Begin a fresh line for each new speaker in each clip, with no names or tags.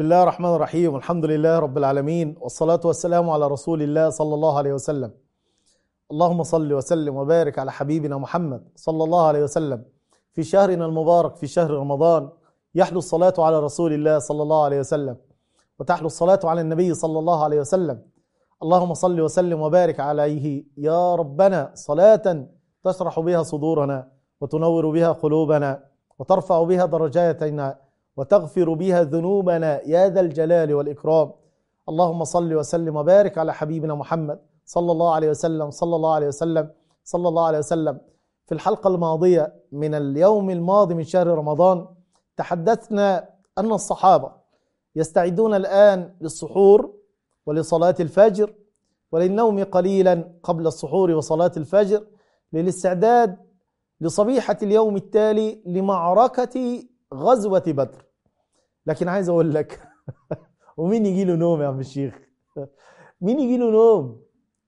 بسم الله الرحمن الرحيم والحمد لله رب العالمين والصلاة والسلام على رسول الله صلى الله عليه وسلم اللهم صل وسلم وبارك على حبيبنا محمد صلى الله عليه وسلم في شهرنا المبارك في شهر رمضان يحلو الصلاة على رسول الله صلى الله عليه وسلم وتحلو الصلاة على النبي صلى الله عليه وسلم اللهم صل وسلم وبارك عليه يا ربنا صلاة تشرح بها صدورنا وتنور بها قلوبنا وترفع بها درجاتنا وتغفر بها ذنوبنا يا ذا الجلال والإكرام اللهم صل وسلم وبارك على حبيبنا محمد صلى الله عليه وسلم صلى الله عليه وسلم صلى الله عليه وسلم في الحلقة الماضية من اليوم الماضي من شهر رمضان تحدثنا أن الصحابة يستعدون الآن للسحور ولصلاة الفجر وللنوم قليلا قبل السحور وصلاة الفجر للاستعداد لصبيحة اليوم التالي لمعركة غزوة بدر لكن عايز أقول لك ومين يجي له نوم يا عم الشيخ مين يجي له نوم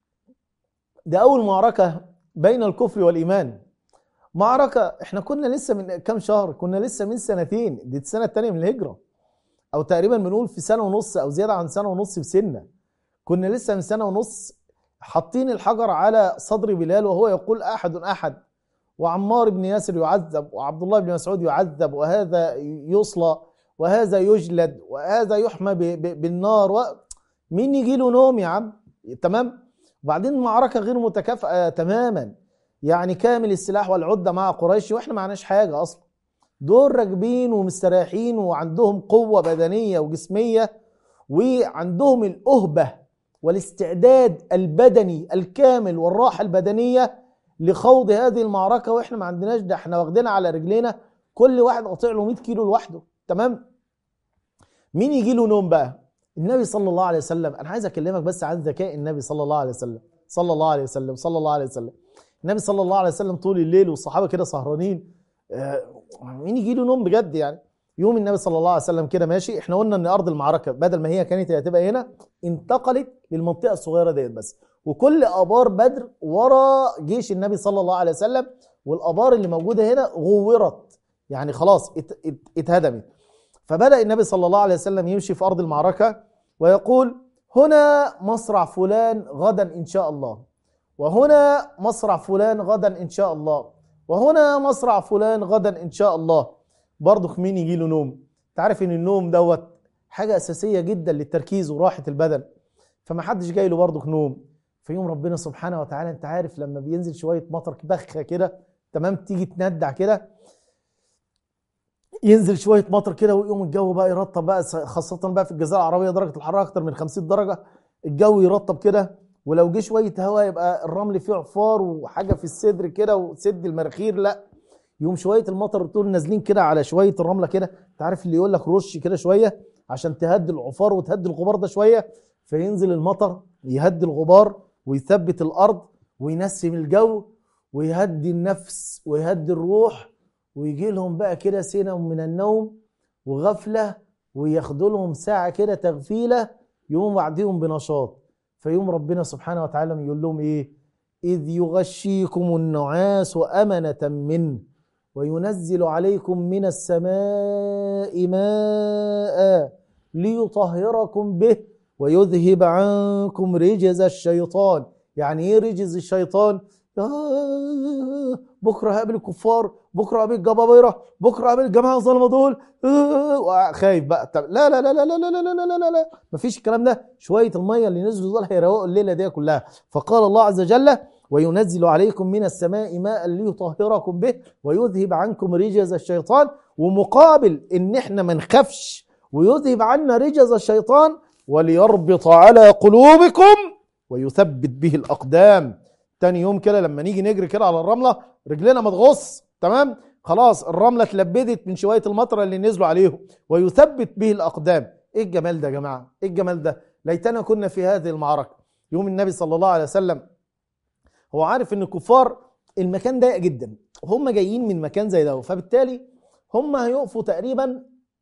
ده أول معركة بين الكفر والإيمان معركة احنا كنا لسه من كام شهر كنا لسه من سنتين دي السنة الثانية من الهجرة أو تقريبا بنقول في سنة ونص أو زيادة عن سنة ونص في سنة كنا لسه من سنة ونص حاطين الحجر على صدر بلال وهو يقول أحد أحد وعمار بن ياسر يعذب وعبد الله بن مسعود يعذب وهذا يصلى وهذا يجلد وهذا يحمى بالنار و... مين يجي له نوم يا عم تمام وبعدين معركة غير متكافئة تماما يعني كامل السلاح والعدة مع قريش واحنا معناش حاجة اصلا دول راكبين ومستريحين وعندهم قوة بدنية وجسمية وعندهم الأهبة والاستعداد البدني الكامل والراحة البدنية لخوض هذه المعركة واحنا ما عندناش ده احنا واخدينها على رجلينا كل واحد قاطع له 100 كيلو لوحده تمام مين يجي له نوم بقى النبي صلى الله عليه وسلم انا عايز اكلمك بس عن ذكاء النبي صلى الله عليه وسلم صلى الله عليه وسلم صلى الله عليه وسلم النبي صلى الله عليه وسلم طول الليل والصحابه كده سهرانين آه مين يجي له نوم بجد يعني يوم النبي صلى الله عليه وسلم كده ماشي احنا قلنا ان ارض المعركه بدل ما هي كانت هتبقى هنا انتقلت للمنطقه الصغيره ديت بس وكل ابار بدر ورا جيش النبي صلى الله عليه وسلم والابار اللي موجوده هنا غورت يعني خلاص اتهدمت فبدا النبي صلى الله عليه وسلم يمشي في ارض المعركه ويقول هنا مصرع فلان غدا ان شاء الله وهنا مصرع فلان غدا ان شاء الله وهنا مصرع فلان غدا ان شاء الله برضه مين يجي له نوم تعرف ان النوم دوت حاجه اساسيه جدا للتركيز وراحه البدن فما حدش جاي له برضه نوم في يوم ربنا سبحانه وتعالى انت عارف لما بينزل شويه مطر بخه كده تمام تيجي تندع كده ينزل شويه مطر كده ويقوم الجو بقى يرطب بقى خاصه بقى في الجزيره العربيه درجه الحراره اكتر من 50 درجه الجو يرطب كده ولو جه شويه هواء يبقى الرمل فيه عفار وحاجه في الصدر كده وسد المراخير لا يوم شويه المطر طول نازلين كده على شويه الرمله كده انت عارف اللي يقول لك رش كده شويه عشان تهدي العفار وتهدي الغبار ده شويه فينزل المطر يهدي الغبار ويثبت الارض وينسم الجو ويهدي النفس ويهدي الروح ويجي لهم بقى كده سنة من النوم وغفلة وياخدوا لهم ساعة كده تغفيلة يقوم بعديهم بنشاط فيوم ربنا سبحانه وتعالى يقول لهم ايه إذ يغشيكم النعاس أمنة منه وينزل عليكم من السماء ماء ليطهركم به ويذهب عنكم رجز الشيطان يعني ايه رجز الشيطان آه بكره هقابل الكفار بكره هقابل الجبابره بكره هقابل الجماعه الظلمه دول آه خايف بقى طب لا لا لا لا لا لا لا لا لا لا لا مفيش الكلام ده شويه الميه اللي نزلوا دول هيروقوا الليله دي كلها فقال الله عز وجل وينزل عليكم من السماء ماء ليطهركم به ويذهب عنكم رجز الشيطان ومقابل ان احنا ما نخافش ويذهب عنا رجز الشيطان وليربط على قلوبكم ويثبت به الاقدام تاني يوم كده لما نيجي نجري كده على الرمله رجلنا ما تغص تمام خلاص الرمله اتلبدت من شويه المطره اللي نزلوا عليهم ويثبت به الاقدام ايه الجمال ده يا جماعه ايه الجمال ده ليتنا كنا في هذه المعركه يوم النبي صلى الله عليه وسلم هو عارف ان الكفار المكان ضيق جدا هم جايين من مكان زي ده فبالتالي هم هيقفوا تقريبا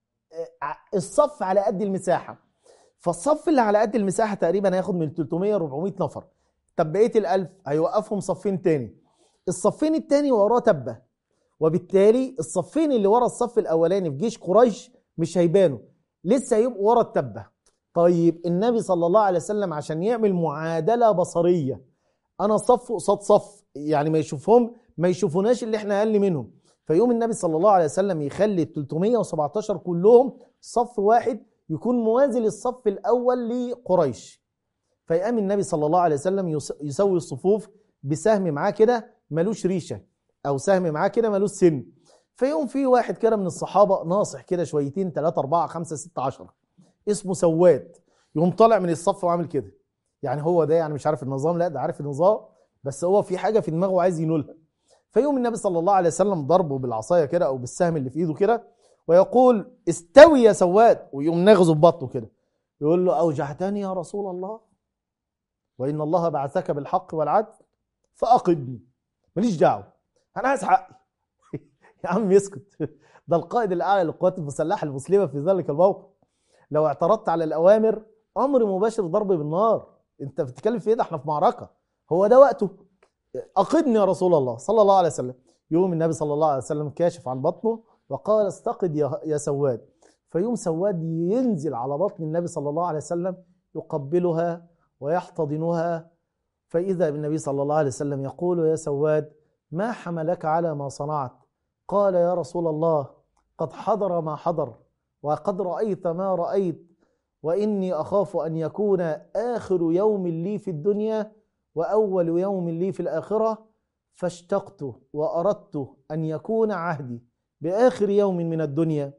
الصف على قد المساحه فالصف اللي على قد المساحه تقريبا هياخد من 300 400 نفر طب بقيه الألف هيوقفهم صفين تاني الصفين التاني وراه تبه وبالتالي الصفين اللي ورا الصف الاولاني في جيش قريش مش هيبانوا لسه هيبقوا ورا التبه طيب النبي صلى الله عليه وسلم عشان يعمل معادله بصريه انا صف قصاد صف يعني ما يشوفهم ما يشوفوناش اللي احنا اقل منهم فيوم النبي صلى الله عليه وسلم يخلي ال 317 كلهم صف واحد يكون موازي للصف الاول لقريش فيقام النبي صلى الله عليه وسلم يس- يسوي الصفوف بسهم معاه كده ملوش ريشه او سهم معاه كده ملوش سن فيقوم في واحد كده من الصحابه ناصح كده شويتين 3 4 5 6 10 اسمه سواد يقوم طالع من الصف وعامل كده يعني هو ده يعني مش عارف النظام لا ده عارف النظام بس هو في حاجه في دماغه عايز ينولها فيقوم النبي صلى الله عليه وسلم ضربه بالعصايه كده او بالسهم اللي في ايده كده ويقول استوي يا سواد ويقوم نغزه ببطنه كده يقول له اوجعتني يا رسول الله وان الله بعثك بالحق والعدل فاقدني ماليش دعوه انا عايز حقي يا عم اسكت ده القائد الاعلى للقوات المسلحه المسلمه في ذلك الموقف لو اعترضت على الاوامر امر مباشر ضرب بالنار انت بتتكلم في ايه ده احنا في معركه هو ده وقته اقدني يا رسول الله صلى الله عليه وسلم يوم النبي صلى الله عليه وسلم كاشف عن بطنه وقال استقد يا يا سواد فيوم سواد ينزل على بطن النبي صلى الله عليه وسلم يقبلها ويحتضنها فإذا بالنبي صلى الله عليه وسلم يقول يا سواد ما حملك على ما صنعت قال يا رسول الله قد حضر ما حضر وقد رأيت ما رأيت وإني أخاف أن يكون آخر يوم لي في الدنيا وأول يوم لي في الآخرة فاشتقت وأردت أن يكون عهدي بآخر يوم من الدنيا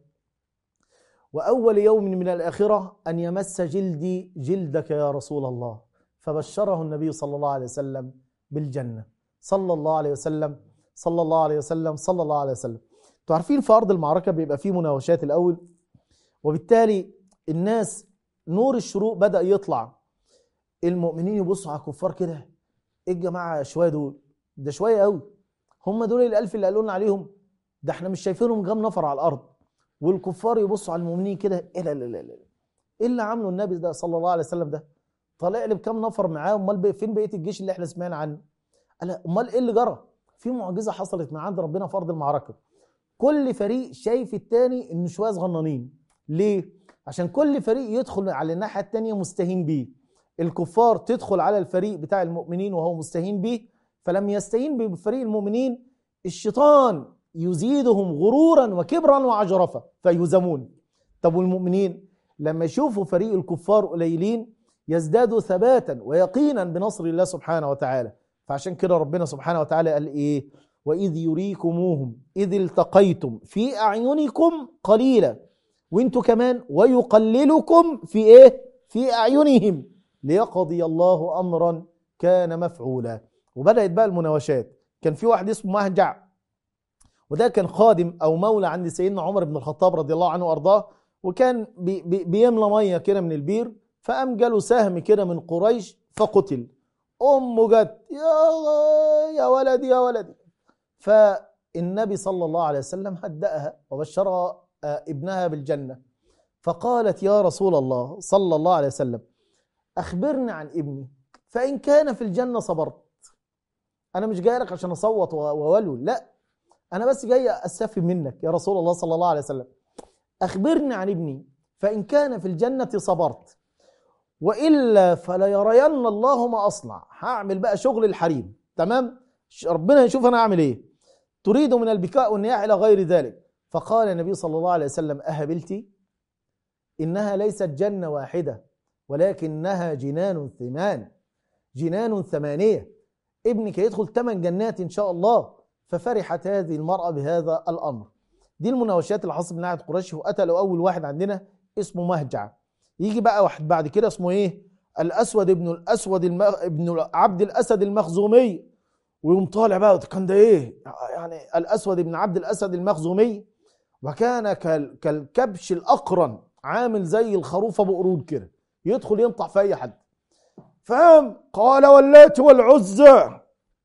وأول يوم من الآخرة أن يمس جلدي جلدك يا رسول الله فبشره النبي صلى الله عليه وسلم بالجنة صلى الله عليه وسلم صلى الله عليه وسلم صلى الله عليه وسلم انتوا عارفين في أرض المعركة بيبقى فيه مناوشات الأول وبالتالي الناس نور الشروق بدأ يطلع المؤمنين يبصوا على الكفار كده ايه الجماعة شوية دول ده شوية قوي هم دول الألف اللي قالوا لنا عليهم ده احنا مش شايفينهم كام نفر على الأرض والكفار يبصوا على المؤمنين كده ايه لا لا لا لا ايه اللي عامله النبي ده صلى الله عليه وسلم ده طالع لي بكام نفر معاه امال بي- فين بقيه الجيش اللي احنا سمعنا عنه قال امال ايه اللي جرى في معجزه حصلت من عند ربنا في ارض المعركه كل فريق شايف التاني انه شويه صغننين ليه عشان كل فريق يدخل على الناحيه التانيه مستهين بيه الكفار تدخل على الفريق بتاع المؤمنين وهو مستهين به فلم يستهين بفريق المؤمنين الشيطان يزيدهم غرورا وكبرا وعجرفه فيهزمون طب والمؤمنين لما يشوفوا فريق الكفار قليلين يزدادوا ثباتا ويقينا بنصر الله سبحانه وتعالى فعشان كده ربنا سبحانه وتعالى قال ايه واذ يريكموهم اذ التقيتم في اعينكم قليلا وانتوا كمان ويقللكم في ايه في اعينهم ليقضي الله امرا كان مفعولا وبدات بقى المناوشات كان في واحد اسمه مهجع وده كان خادم او مولى عند سيدنا عمر بن الخطاب رضي الله عنه وارضاه وكان بي بي بيملى ميه كده من البير فقام جاله سهم كده من قريش فقتل امه جت يا يا ولدي يا ولدي فالنبي صلى الله عليه وسلم هدأها وبشر آه، ابنها بالجنه فقالت يا رسول الله صلى الله عليه وسلم اخبرني عن ابني فان كان في الجنه صبرت انا مش جاي لك عشان اصوت و- واولول لا انا بس جاي استفي منك يا رسول الله صلى الله عليه وسلم اخبرني عن ابني فان كان في الجنه صبرت والا فليرين الله ما اصنع هعمل بقى شغل الحريم تمام ش- ربنا يشوف انا اعمل ايه تريد من البكاء والنياح الى غير ذلك فقال النبي صلى الله عليه وسلم اهبلتي انها ليست جنه واحده ولكنها جنان ثمان جنان ثمانيه ابنك يدخل ثمان جنات ان شاء الله ففرحت هذه المراه بهذا الامر دي المناوشات اللي حصلت من ناحيه قريش وقتلوا اول واحد عندنا اسمه مهجع يجي بقى واحد بعد كده اسمه ايه الاسود ابن الاسود الم... ابن عبد الاسد المخزومي ويقوم طالع بقى كان ده ايه يعني الاسود ابن عبد الاسد المخزومي وكان كال... كالكبش الاقرن عامل زي الخروف ابو قرود كده يدخل ينطح في اي حد فهم قال واللات والعزى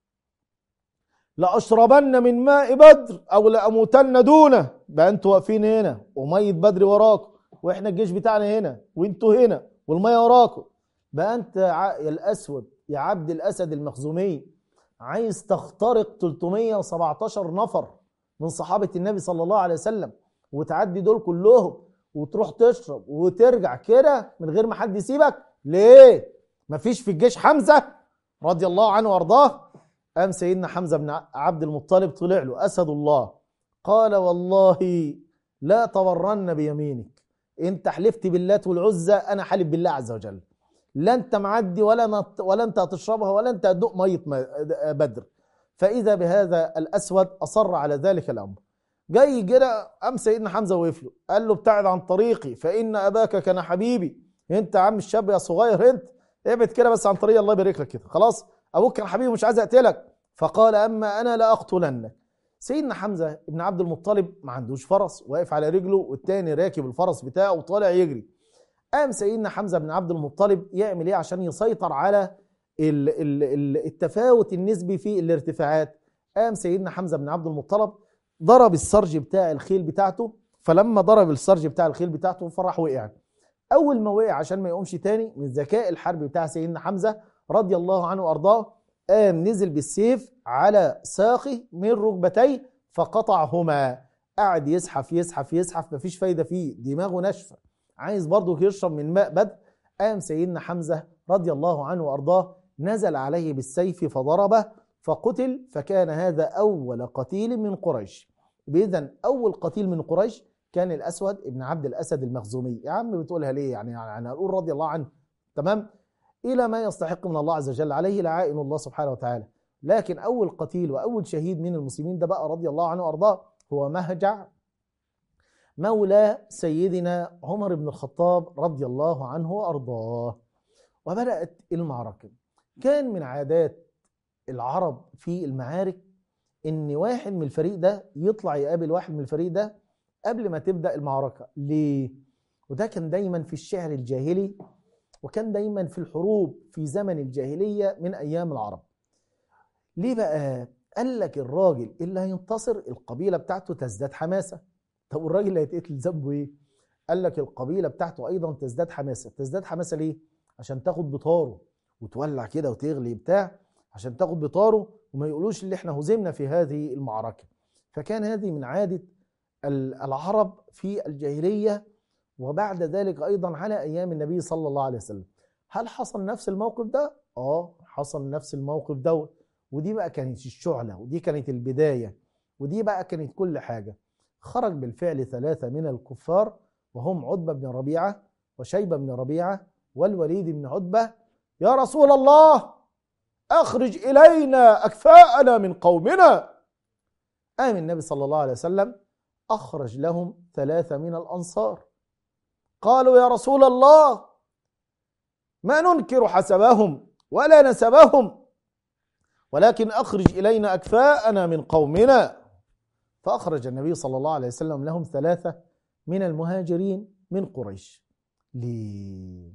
لأشربن من ماء بدر أو لأموتن دونه بقى أنتوا واقفين هنا ومية بدر وراكم وإحنا الجيش بتاعنا هنا وأنتوا هنا والمية وراكم بقى أنت يا الأسود يا عبد الأسد المخزومي عايز تخترق 317 نفر من صحابة النبي صلى الله عليه وسلم وتعدي دول كلهم وتروح تشرب وترجع كده من غير ما حد يسيبك ليه مفيش في الجيش حمزة رضي الله عنه وارضاه قام سيدنا حمزة بن عبد المطلب طلع له أسد الله قال والله لا تبرن بيمينك انت حلفت باللات والعزى انا حلف بالله عز وجل لا انت معدي ولا نط ولا انت هتشربها ولا انت هتدوق ميه بدر فاذا بهذا الاسود اصر على ذلك الامر جاي كده قام سيدنا حمزه وقف له قال له ابتعد عن طريقي فان اباك كان حبيبي انت يا عم الشاب يا صغير انت ابعد كده بس عن طريق الله يبارك لك كده خلاص ابوك كان حبيبي مش عايز اقتلك فقال اما انا لاقتلنك سيدنا حمزه ابن عبد المطلب ما عندوش فرس واقف على رجله والتاني راكب الفرس بتاعه وطالع يجري قام سيدنا حمزه بن عبد المطلب يعمل ايه عشان يسيطر على التفاوت النسبي في الارتفاعات قام سيدنا حمزه بن عبد المطلب ضرب السرج بتاع الخيل بتاعته فلما ضرب السرج بتاع الخيل بتاعته فراح وقع اول ما وقع عشان ما يقومش تاني من ذكاء الحرب بتاع سيدنا حمزه رضي الله عنه وارضاه قام نزل بالسيف على ساقه من ركبتيه فقطعهما قعد يزحف يزحف يزحف مفيش فايده فيه دماغه ناشفه عايز برضه يشرب من ماء بدر قام سيدنا حمزه رضي الله عنه وارضاه نزل عليه بالسيف فضربه فقتل فكان هذا اول قتيل من قريش باذا اول قتيل من قريش كان الاسود ابن عبد الاسد المخزومي يا عم بتقولها ليه يعني يعني هنقول رضي الله عنه تمام الى ما يستحق من الله عز وجل عليه لعائن الله سبحانه وتعالى لكن اول قتيل واول شهيد من المسلمين ده بقى رضي الله عنه وارضاه هو مهجع مولى سيدنا عمر بن الخطاب رضي الله عنه وارضاه وبدات المعركه كان من عادات العرب في المعارك ان واحد من الفريق ده يطلع يقابل واحد من الفريق ده قبل ما تبدا المعركه ليه وده كان دايما في الشعر الجاهلي وكان دايما في الحروب في زمن الجاهليه من ايام العرب ليه بقى قال لك الراجل اللي هينتصر القبيله بتاعته تزداد حماسه طب والراجل اللي هيتقتل ذنبه ايه قال لك القبيله بتاعته ايضا تزداد حماسه تزداد حماسه ليه عشان تاخد بطاره وتولع كده وتغلي بتاع عشان تاخد بطاره وما يقولوش اللي احنا هزمنا في هذه المعركه فكان هذه من عاده العرب في الجاهليه وبعد ذلك ايضا على ايام النبي صلى الله عليه وسلم هل حصل نفس الموقف ده اه حصل نفس الموقف دوت ودي بقى كانت الشعلة ودي كانت البداية ودي بقى كانت كل حاجة خرج بالفعل ثلاثة من الكفار وهم عتبة بن ربيعة وشيبة بن ربيعة والوليد بن عتبة يا رسول الله أخرج إلينا أكفاءنا من قومنا قام النبي صلى الله عليه وسلم أخرج لهم ثلاثة من الأنصار قالوا يا رسول الله ما ننكر حسبهم ولا نسبهم ولكن أخرج إلينا أكفاءنا من قومنا فأخرج النبي صلى الله عليه وسلم لهم ثلاثة من المهاجرين من قريش ليه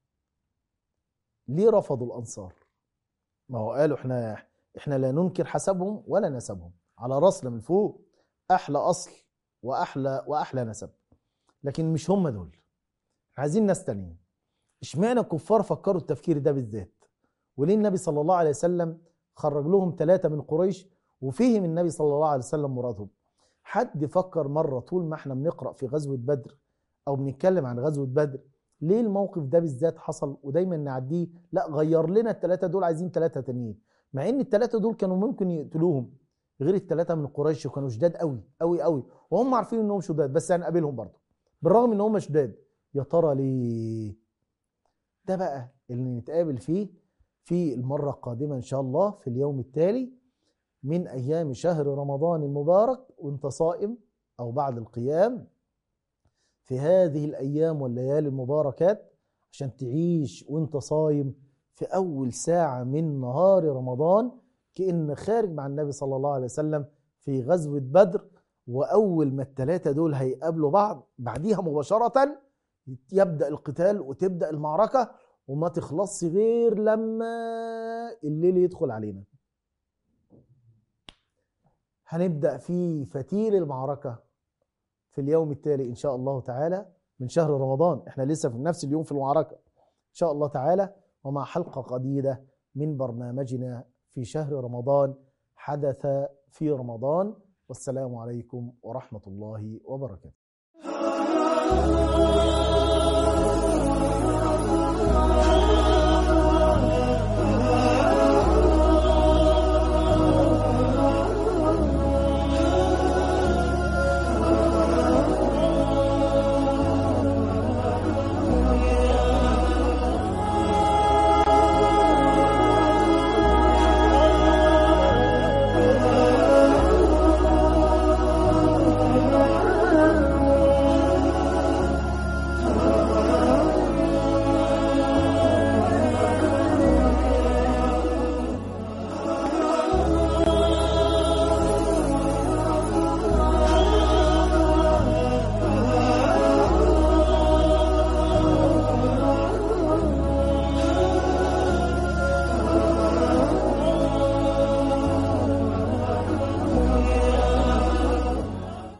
ليه رفضوا الأنصار ما هو قالوا احنا احنا لا ننكر حسبهم ولا نسبهم على راسنا من فوق احلى اصل واحلى واحلى نسب لكن مش هم دول عايزين ناس تانيين اشمعنى الكفار فكروا التفكير ده بالذات وليه النبي صلى الله عليه وسلم خرج لهم ثلاثة من قريش وفيهم النبي صلى الله عليه وسلم مرادهم حد فكر مرة طول ما احنا بنقرأ في غزوة بدر أو بنتكلم عن غزوة بدر ليه الموقف ده بالذات حصل ودايما نعديه لا غير لنا الثلاثة دول عايزين ثلاثة تانيين مع ان الثلاثة دول كانوا ممكن يقتلوهم غير الثلاثة من قريش وكانوا شداد قوي قوي قوي وهم عارفين انهم شداد بس هنقابلهم برضه بالرغم ان هم شداد يا ترى ليه ده بقى اللي نتقابل فيه في المرة القادمة إن شاء الله في اليوم التالي من أيام شهر رمضان المبارك وانت صائم أو بعد القيام في هذه الأيام والليالي المباركات عشان تعيش وانت صايم في أول ساعة من نهار رمضان كأن خارج مع النبي صلى الله عليه وسلم في غزوة بدر وأول ما الثلاثة دول هيقابلوا بعض بعديها مباشرة يبدأ القتال وتبدأ المعركة وما تخلصش غير لما الليل يدخل علينا هنبدأ في فتيل المعركة في اليوم التالي إن شاء الله تعالى من شهر رمضان احنا لسه في نفس اليوم في المعركة إن شاء الله تعالى ومع حلقة جديدة من برنامجنا في شهر رمضان حدث في رمضان والسلام عليكم ورحمة الله وبركاته
الله